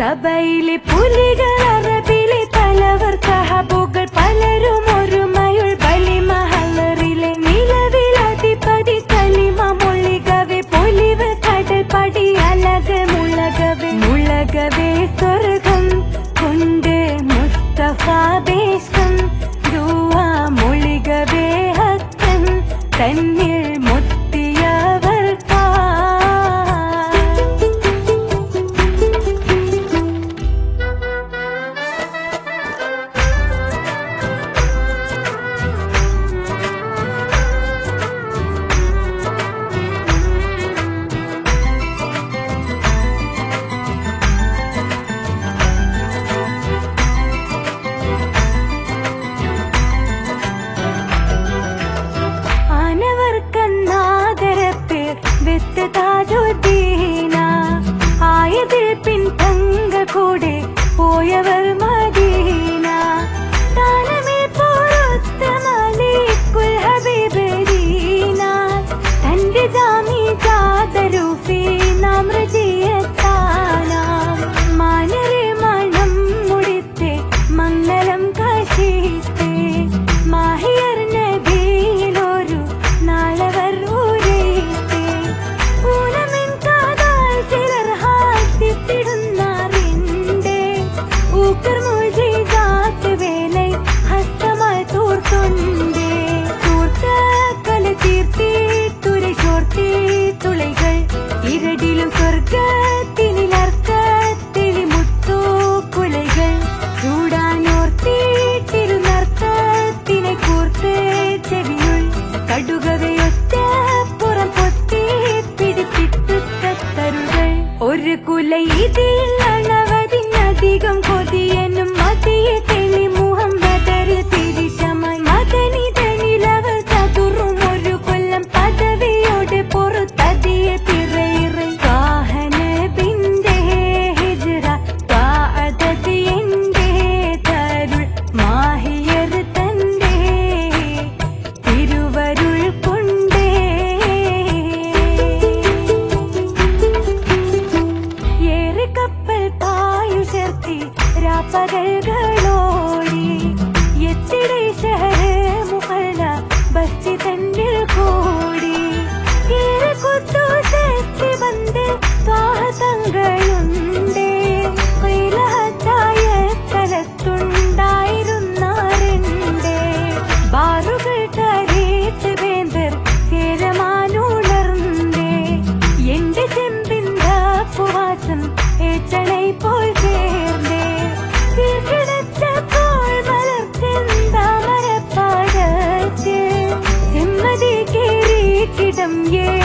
സഭയിലെ പുലികൾ അറബിലെ തലവർ സഹബുകൾ പലരും ഒരുമയുൾ ബലി മഹലറിലെ നിലവിൽ അധിപതി കലിമ മൊഴികവെ പൊലിവ് കടൽ പടി അലക മുളകവെ മുളകവെ സ്വർഗം കൊണ്ട് മുസ്തഫ ദേശം ദുആ മൊഴികവേ ഹക്കൻ തന്നിൽ മുത്തിയവർക്കാ ആനവർക്കന്നാദരപ്പേർ വിത്ത് താജുദ്ദീന ആയതിൽ പിൻ തങ്ക കൂടെ പോയവർ മദീന താനമേ പോരൊത്ത മലീക്കുൽ ഹബീബ് ദീന തന്റെ ജാമി ജാതരൂഫി നാം റജിയത്താനാം മാനരെ മണം മുടിത്തെ മംഗളം കാശീത്തെ മാഹിയർ നബിയിലൊരു നാളവർ ഊരേത്തെ ഊനമിൻ കാതാൽ ചിലർ ഹാസ്യത്തിടുന്നാറിന്റെ ഊക്കർ മുഴുകാത്ത് വേലൈ ഹസ്തമായി തൂർത്തുണ്ടേ തൂർത്ത കല തീർത്തി തുരശോർത്തി തുളൈകൾ ഇരടിലും സ്വർഗത്തിനിലർക്കത്തിളി മുത്തു കുലകൾ ചൂടാനോർത്തിരുന്നർക്കത്തിനെ കൂർത്ത് ചെവിയുൾ കടുകവയൊറ്റ പുറം പൊത്തി പിടിച്ചിട്ടു കത്തരുകൾ ഒരു കുല ഇതിൽ അണവതിനധികം കൊതിയനും മതിയെ തെളി മുഹമ്മദർ തിരിശമായി മദനി തനിലവർ ചതുറും ഒരു കൊല്ലം പദവിയോട് പൊറുത്തതിയെ പിറയിറ് വാഹന ബിന്ദേ ഹിജ്റ താഅതത് എന്റെ തരുൾ മാഹിയർ തന്റെ തിരുവരുൾ കൊണ്ടേ ഏറെ കപ്പൽ പായുചേർത്തി രാപ്പകൽകളോടി എത്തിടെ ഷഹറ് മുഹല്ല ബസ്തി തന്നിൽ കൂടി ഏറെ കുത്തു ശക്തി ബന്ദ് സ്വാഹതങ്ങളുണ്ട് കൊയിലഹത്തായ സ്ഥലത്തുണ്ടായിരുന്നാറുണ്ട് ബാറുകൾ കരേത്ത് വേന്തർ ചേരമാനുണർന്നേ എന്റെ ചെമ്പിന്ത പുവാസം ഏച്ചണை പോൽ ചേർന്നേ കിടച്ചപ്പോൾ മലർച്ചെന്താമരപ്പാടത്തിൽ ചെമ്മതി കേറിയിട്ടിടം ഏ